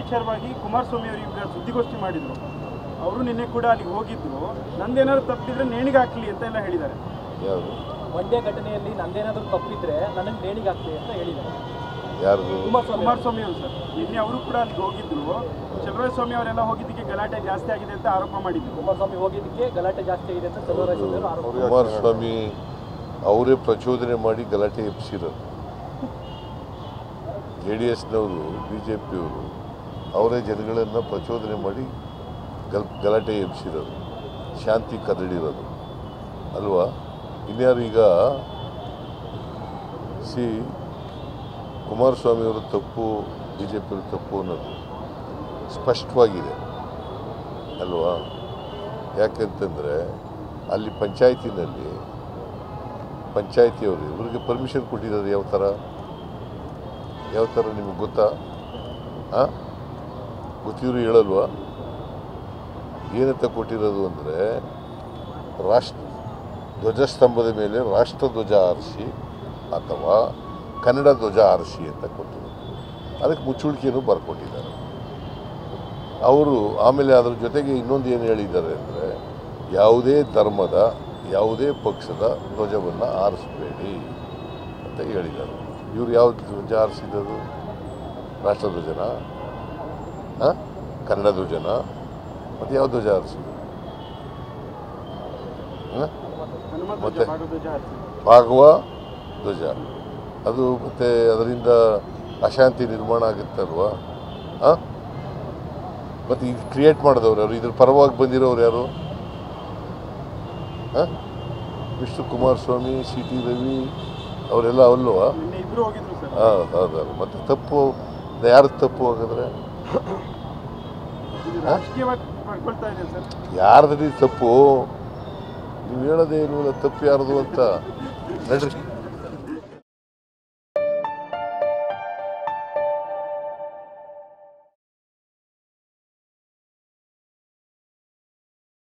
ವಿಚಾರವಾಗಿ ಕುಮಾರಸ್ವಾಮಿ ಅವರು ಈಗ ಸುದ್ದಿಗೋಷ್ಠಿ ಮಾಡಿದ್ರು ಅವರು ನಿನ್ನೆ ಕೂಡ ಅಲ್ಲಿಗೆ ಹೋಗಿದ್ದು ನಂದೇನಾದ್ರು ತಪ್ಪಿದ್ರೆ ನೇಣಿಗೆ ಹಾಕ್ಲಿ ಅಂತ ಎಲ್ಲ ಹೇಳಿದ್ದಾರೆ ಯಾರು ಮಂಡ್ಯ ಘಟನೆಯಲ್ಲಿ ನಂದೇನಾದ್ರೂ ತಪ್ಪಿದ್ರೆ ನನಗೆ ನೇಣಿಗೆ ಹಾಕ್ಲಿ ಅಂತ ಹೇಳಿದ್ದಾರೆ ಯಾರ್ದು ಕುಮಾರಸ್ವಾಮಿ ಕುಮಾರಸ್ವಾಮಿ ಅವರು ಸರ್ ನಿನ್ನೆ ಅವರು ಕೂಡ ಅಲ್ಲಿ ಹೋಗಿದ್ರು ಸ್ವಾಮಿ ಅವರೆಲ್ಲ ಹೋಗಿದ್ದಕ್ಕೆ ಗಲಾಟೆ ಜಾಸ್ತಿ ಆಗಿದೆ ಅಂತ ಆರೋಪ ಮಾಡಿದ್ರು ಕುಮಾರಸ್ವಾಮಿ ಹೋಗಿದ್ದಕ್ಕೆ ಗಲಾಟೆ ಜಾಸ್ತಿ ಆಗಿದೆ ಅಂತ ಚಲುವರಾಜಸ್ವಾಮಿ ಅವರು ಆರೋಪ ಕುಮಾರಸ್ವಾಮಿ ಅವರೇ ಪ್ರಚೋದನೆ ಮಾಡಿ ಗಲಾಟೆ ಎಬ್ಸಿರೋದು ಜೆ ಡಿ ಎಸ್ನವರು ಬಿ ಜೆ ಪಿಯವರು ಅವರೇ ಜನಗಳನ್ನು ಪ್ರಚೋದನೆ ಮಾಡಿ ಗಲ್ ಗಲಾಟೆ ಎಬ್ಸಿರೋದು ಶಾಂತಿ ಕದಡಿರೋದು ಅಲ್ವಾ ಇನ್ಯಾರು ಈಗ ಸಿ ಕುಮಾರಸ್ವಾಮಿಯವರು ತಪ್ಪು ಬಿ ಜೆ ಪಿಯವರು ತಪ್ಪು ಅನ್ನೋದು ಸ್ಪಷ್ಟವಾಗಿದೆ ಅಲ್ವಾ ಯಾಕಂತಂದರೆ ಅಲ್ಲಿ ಪಂಚಾಯತಿನಲ್ಲಿ ಪಂಚಾಯತಿಯವರು ಇವರಿಗೆ ಪರ್ಮಿಷನ್ ಕೊಟ್ಟಿದ್ದಾರೆ ಯಾವ ಥರ ಯಾವ ಥರ ನಿಮಗೆ ಗೊತ್ತಾ ಹಾಂ ಗೊತ್ತಿದ್ರು ಹೇಳಲ್ವಾ ಏನಂತ ಕೊಟ್ಟಿರೋದು ಅಂದರೆ ರಾಷ್ಟ್ರ ಧ್ವಜಸ್ತಂಭದ ಮೇಲೆ ರಾಷ್ಟ್ರಧ್ವಜ ಆರಿಸಿ ಅಥವಾ ಕನ್ನಡ ಧ್ವಜ ಆರಿಸಿ ಅಂತ ಕೊಟ್ಟಿರೋದು ಅದಕ್ಕೆ ಮುಚ್ಚುಳಿಕೆಯನ್ನು ಬರ್ಕೊಟ್ಟಿದ್ದಾರೆ ಅವರು ಆಮೇಲೆ ಅದ್ರ ಜೊತೆಗೆ ಇನ್ನೊಂದು ಏನು ಹೇಳಿದ್ದಾರೆ ಅಂದರೆ ಯಾವುದೇ ಧರ್ಮದ ಯಾವುದೇ ಪಕ್ಷದ ಧ್ವಜವನ್ನು ಆರಿಸಬೇಡಿ ಅಂತ ಹೇಳಿದ್ದಾರೆ ಇವರು ಯಾವ ಧ್ವಜ ಆರಿಸಿದರು ರಾಷ್ಟ್ರಧ್ವಜನ ಹಾಂ ಕನ್ನಡ ಧ್ವಜನ ಮತ್ತು ಯಾವ ಧ್ವಜ ಆರಿಸಿದ್ರು ಹಾಂ ಹನುಮಂತ ಮತ್ತೆ? ಭಾಗಧ್ವಜ ಹಾರಿಸಿ. ಭಾಗವ ಧ್ವಜ ಅದು ಮತ್ತು ಅದರಿಂದ ಅಶಾಂತಿ ನಿರ್ಮಾಣ ಆಗುತ್ತಲ್ವಾ ಹಾಂ ಮತ್ತು ಈಗ ಕ್ರಿಯೇಟ್ ಮಾಡಿದವ್ರು ಯಾರು ಇದ್ರ ಪರವಾಗಿ ಬಂದಿರೋರು ಯಾರು ಹಾಂ ವಿಷ್ಣು ಕುಮಾರಸ್ವಾಮಿ ಸಿ ಟಿ ರವಿ ಅವರೆಲ್ಲ ಅಲ್ವಾ ನಿನ್ನೆ ಇಬ್ರು ಹೋಗಿದ್ರು ಸರ್ ಹಾಂ ಹೌದೌದು ಮತ್ತು ತಪ್ಪು ಯಾರು ತಪ್ಪು ಹಾಗಾದ್ರೆ ಇದು ರಾಜಕೀಯವಾಗಿ ಪಡ್ಕೊಳ್ತಾ ಇದೆ ಸರ್ ಯಾರ್ದ್ರಿ ತಪ್ಪು ನೀವು ಹೇಳೋದೇ ಇಲ್ವಲ್ಲ ತಪ್ಪು ಯಾರ್ದು ಅಂತ ನಡ್ರಿ